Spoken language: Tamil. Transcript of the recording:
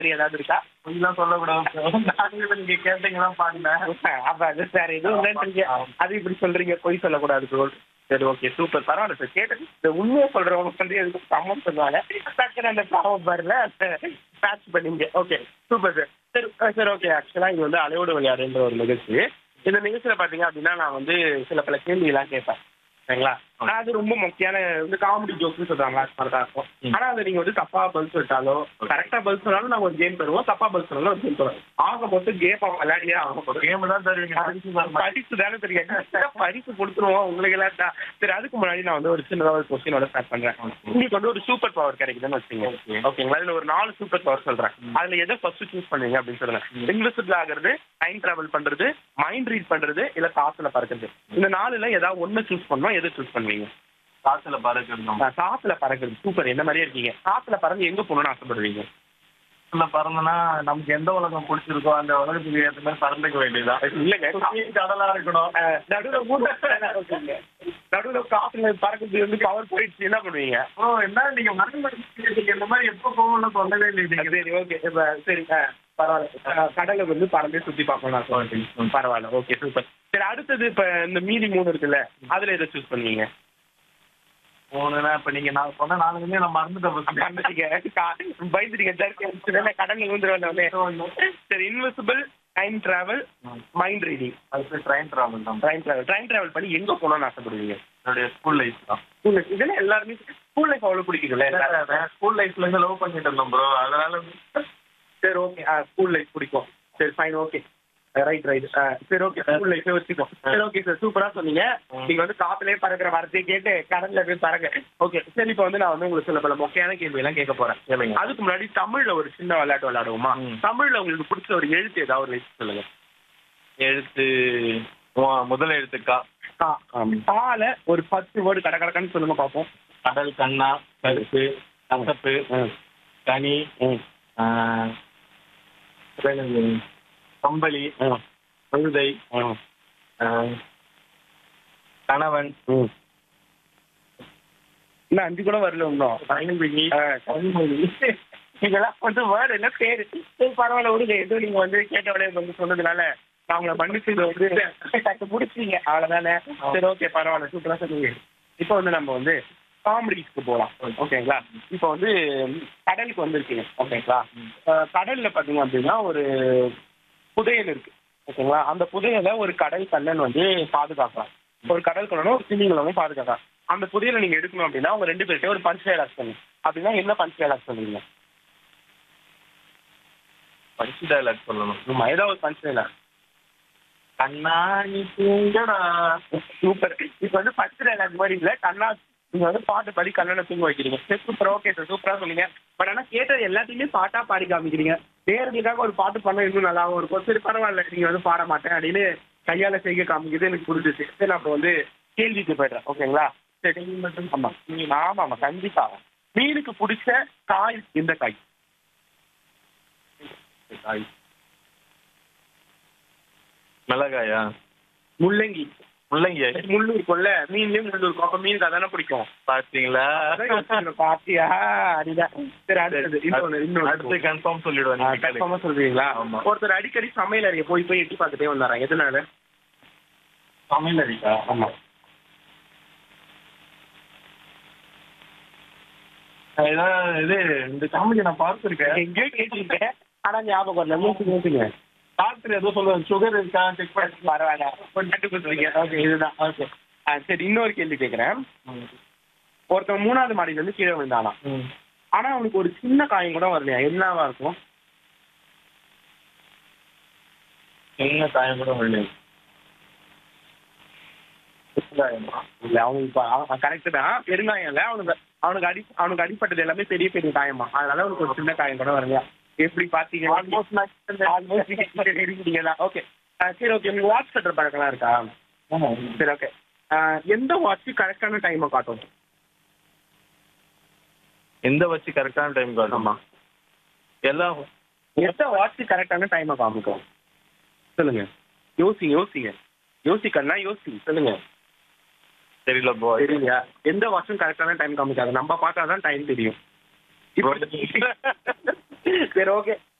சரி ஏதாவது இருக்கா இதெல்லாம் சொல்லக்கூடாது நாங்களும் நீங்க கேட்டீங்கன்னா பாருங்க அப்ப அது சார் எதுவும் இல்லைன்றீங்க அது இப்படி சொல்றீங்க பொய் சொல்லக்கூடாது bro. சரி ஓகே சூப்பர் பரவாயில்ல சார் கேட்டது இந்த உண்மையை சொல்றவங்க வந்து எதுக்கு சம்மம் சொல்லுவாங்க டக்குன்னு அந்த பாவம் பாருல மேட்ச் பண்ணீங்க ஓகே சூப்பர் சார் சரி அஹ் சரி ஓகே ஆக்சுவலா இது வந்து அலையோடு விளையாடுன்ற ஒரு நிகழ்ச்சி இந்த நிகழ்ச்சியில பாத்தீங்க அப்படின்னா நான் வந்து சில பல கேள்வியெல்லாம் கேட்பேன் சரிங்களா ஆனா அது ரொம்ப முக்கியமான இந்த காமெடி ஜோக்னு சொல்றாங்க அது மாதிரி தான் இருக்கும் ஆனா அதை நீங்க வந்து தப்பா பதில் சொல்லிட்டாலோ கரெக்டா பதில் சொன்னாலும் நாங்க ஒரு கேம் தருவோம் தப்பா பதில் சொன்னாலும் ஒரு கேம் தருவோம் ஆக மொத்தம் கேம் விளையாடியே ஆக போறோம் கேம் தான் தருவீங்க பரிசு தர மாட்டீங்க. பரிசு தானே தெரியும் பரிசு கொடுத்துருவோம் உங்களுக்கு எல்லாம் தான். சரி அதுக்கு முன்னாடி நான் வந்து ஒரு சின்னதா ஒரு கொஸ்டினோட ஸ்டார்ட் பண்றேன் உங்களுக்கு வந்து ஒரு சூப்பர் பவர் கிடைக்குதுன்னு வச்சுங்க Okay. ஓகேங்களா இதுல ஒரு நாலு சூப்பர் பவர் சொல்றேன் அதுல எதை ஃபர்ஸ்ட் சூஸ் பண்ணுவீங்க அப்படின்னு சொல்லுங்க இன்வெஸ்டிபிள் ஆகுறது டைம் டிராவல் பண்றது மைண்ட் ரீட் பண்றது இல்ல காசுல பறக்குறது இந்த நாலுல ஏதாவது ஒண்ணு சூஸ் பண்ணணும் எதை சூஸ் பண்ணுவீங்க காத்துல பறக்கிறது நான் காத்துல பறக்குறது சூப்பர் என்ன மாதிரியே இருக்கீங்க காத்துல பறந்து எங்க போகணும்னு ஆசைப்படுவீங்க காத்துல பறந்தனா நமக்கு எந்த உலகம் பிடிச்சிருக்கோ அந்த உலகத்துக்கு ஏற்ற மாதிரி பறந்துக்க வேண்டியதுதான் இல்லைங்க சுத்தி கடலா இருக்கணும் அஹ், நடுவுல ஊட்ட- ஓகேங்க. நடுவுல காத்துல பறக்கிறது வந்து பவர் போயிடுச்சு என்ன பண்ணுவீங்க ஓ என்ன நீங்க மறந்து இந்த மாதிரி எப்ப போகணும்னு சொல்லவே இல்லை நீங்க சரி ஓகே இப்ப சரி ஆ, பரவாயில்ல ஆ, கடலை வந்து பறந்தே சுத்தி பார்க்கணும் நான் சொல்றேன் பரவாயில்ல ஓகே சூப்பர் சரி அடுத்தது இப்ப இந்த மீதி மூணு இருக்குல்ல அதுல எதை சூஸ் பண்ணுவீங்க போகணும்னா இப்ப நீங்க நான் சொன்ன நாளுமே நான் மறந்துட்டேன் first. கண்டுட்டீங்க கா- பயந்துட்டீங்க ஜர்க்கி அடிச்சுதானே கடல்ல விழுந்துருவேன் சரி invisible time travel mind reading அடுத்து ட்ரெயின் டிராவல் தான் ட்ரெயின் டிராவல் ட்ரெயின் டிராவல் பண்ணி எங்க போகணும்னு ஆசைப்படுவீங்க என்னுடைய ஸ்கூல் லைஃப் தான் ஸ்கூல் இதெல்லாம் எல்லாருமே ஸ்கூல் லைஃப் அவ்வளவு பிடிக்குதுல்ல ஸ்கூல் லைஃப்ல இருந்து லவ் பண்ணிட்டு இருந்தோம் ப்ரோ அதனால சரி ஓகே ஸ்கூல் லைஃப் பிடிக்கும் சரி ஃபைன் ஓகே ரைட் ரைட் சரி ஓகே ஸ்கூல் லைஃபே வச்சுக்கோ சரி ஓகே சார் சூப்பரா சொன்னீங்க நீங்க வந்து காத்துலயே பறக்கிற வார்த்தையை கேட்டு கடல்ல போய் பறங்க ஓகே சரி இப்போ வந்து நான் வந்து உங்களுக்கு சில பல முக்கியமான கேள்வி எல்லாம் கேட்க போறேன் கேளுங்க. அதுக்கு முன்னாடி தமிழ்ல ஒரு சின்ன விளையாட்டு விளையாடுவோமா ம். தமிழ்ல உங்களுக்கு பிடிச்ச ஒரு எழுத்து ஏதாவது ஒரு எழுத்து சொல்லுங்க எழுத்து மு- முதல் எழுத்து கா கா கால ஒரு பத்து வேர்டு கட கடக்கன்னு சொல்லுங்க பார்ப்போம் கடல் கண்ணா கருப்பு கசப்பு கனி ஆஹ், அப்புறம் என்னது? கம்பளி கழுதை ஆஹ், கணவன் இன்னும் அஞ்சு கூட வரல இன்னும் பையன்பிள்ளி ஆ, கனிமொழி. இதெல்லாம் வந்து வேர்டு என்ன பேரு சரி பரவாயில்ல விடுங்க ஏதோ நீங்க வந்து கேட்டவளே வந்து சொன்னதுனால நான் உங்களை மன்னிச்சு இதை வந்து டக்கு முடிச்சீங்க அவ்வளவுதானே சரி ஓகே பரவாயில்ல சூப்பரா சொன்னீங்க இப்போ வந்து நம்ம வந்து காமெடிஸ்க்கு போகலாம் ஓகேங்களா இப்போ வந்து கடலுக்கு வந்திருக்கீங்க ஓகேங்களா அஹ், கடல்ல பாத்தீங்க அப்படின்னா ஒரு புதையல் இருக்கு ஓகேங்களா அந்த புதையலை ஒரு கடல் கண்ணன் வந்து பாதுகாக்கலாம் ஒரு கடல் கண்ணனும் ஒரு திமிங்கலமும் பாதுகாக்கலாம் அந்த புதையலை நீங்க எடுக்கணும் அப்படின்னா அவங்க ரெண்டு பேர்கிட்ட ஒரு பஞ்ச் டைலாக் பண்ணுங்க அப்படின்னா என்ன பஞ்ச் டைலாக் சொல்லுவீங்க பஞ்சு டைலாக் சொல்லணும் ஆமா ஏதாவது ஒரு பஞ்ச் டைலாக் கண்ணா நீ தூங்கடா சூப்பர் இப்போ வந்து பஞ்ச் டைலாக் மாதிரி இல்ல கண்ணா நீங்க வந்து பாட்டு பாடி கண்ணனை தூங்க வைக்கிறீங்க சரி சூப்பர் ஓகே சார் சூப்பரா சொன்னீங்க பட் ஆனா கேட்டது எல்லாத்தையுமே பாட்டா பாடி காமிக்கிறீங்க நேர்களுக்காக ஒரு பாட்டு பண்ண இன்னும் நல்லாவும் இருக்கும் சரி பரவாயில்ல நீங்க வந்து பாட மாட்டேன் அப்படின்னு கையால செய்ய காமிக்கிறது எனக்கு புரிஞ்சிச்சு சரி நான் அப்போ வந்து கேள்விக்கு போயிடுறேன் ஓகேங்களா சரி ஆமா ஆமா ஆமா கண்டிப்பா மீனுக்கு பிடிச்ச காய் எந்த காய் காய் மிளகாயா முள்ளங்கி முள்ளங்கி முள்ளு இருக்கும்ல மீன்லயும் முள்ளு இருக்கும் அப்ப மீனுக்கு அதானே பிடிக்கும் பாத்தீங்களா அதான் யோசிக்கிறேன், பாத்தியா அதுதான் சரி அடுத்தது இன்னொன்னு இன்னொன்னு அடுத்து கன்ஃபார்ம் சொல்லிடுவேன் நீங்க கேளுங்க. கன்ஃபார்மா சொல்றீங்களா ஆமா. ஒருத்தர் அடிக்கடி சமையல் அறைய போய் போய் எட்டி பார்த்துட்டே வந்தாராம் எதனால சமையல் அடிக்கா ஆமா இதான் இது இந்த காமெடி நான் பார்த்துருக்கேன் எங்கேயோ கேட்டீங்க ஆனா ஞாபகம் வரல யோசிச்சு யோசிங்க டாக்டர் ஏதோ சொல்லுவாங்க சுகர் இருக்கா செக் பண்ணி பரவாயில்ல கொஞ்சம் கண்டுபிடிச்சிருக்கீங்க ஓகே இதுதான் ஓகே ஆ சரி இன்னொரு கேள்வி கேட்குறேன் ஒருத்தன் மூணாவது மாடியில இருந்து கீழே விழுந்தானா ஆனா அவனுக்கு ஒரு சின்ன காயம் கூட வரலையா என்னவா இருக்கும் என்ன காயம் கூட வரல இல்ல அவனுக்கு கரெக்ட் தான் பெருங்காயம் இல்ல அவனுக்கு அவனுக்கு அடி அவனுக்கு அடிப்பட்டது எல்லாமே பெரிய பெரிய காயமா அதனால அவனுக்கு ஒரு சின்ன காயம் கூட வரலையா எப்படி பாத்தீங்க ஆல்மோஸ்ட் இருக்கீங்க தான் ஓகே சரி ஓகே உங்களுக்கு வாட்ச் கட்டுற பழக்கம்லாம் இருக்கா சரி ஓகே எந்த வாட்ச் கரெக்டான டைமை காட்டும் எந்த வச்சு கரெக்டான டைம் காட்டுமா எல்லாம் எந்த வாட்ச் கரெக்டான டைமை காமிக்கும் சொல்லுங்க யோசிங்க யோசிங்க யோசிக்கன்னா யோசி சொல்லுங்க தெரியல ப்ரோ தெரியலையா எந்த வாட்சும் கரெக்டான டைம் காமிக்காது நம்ம பார்த்தா தான் டைம் தெரியும் இப்போ சரி ஓகே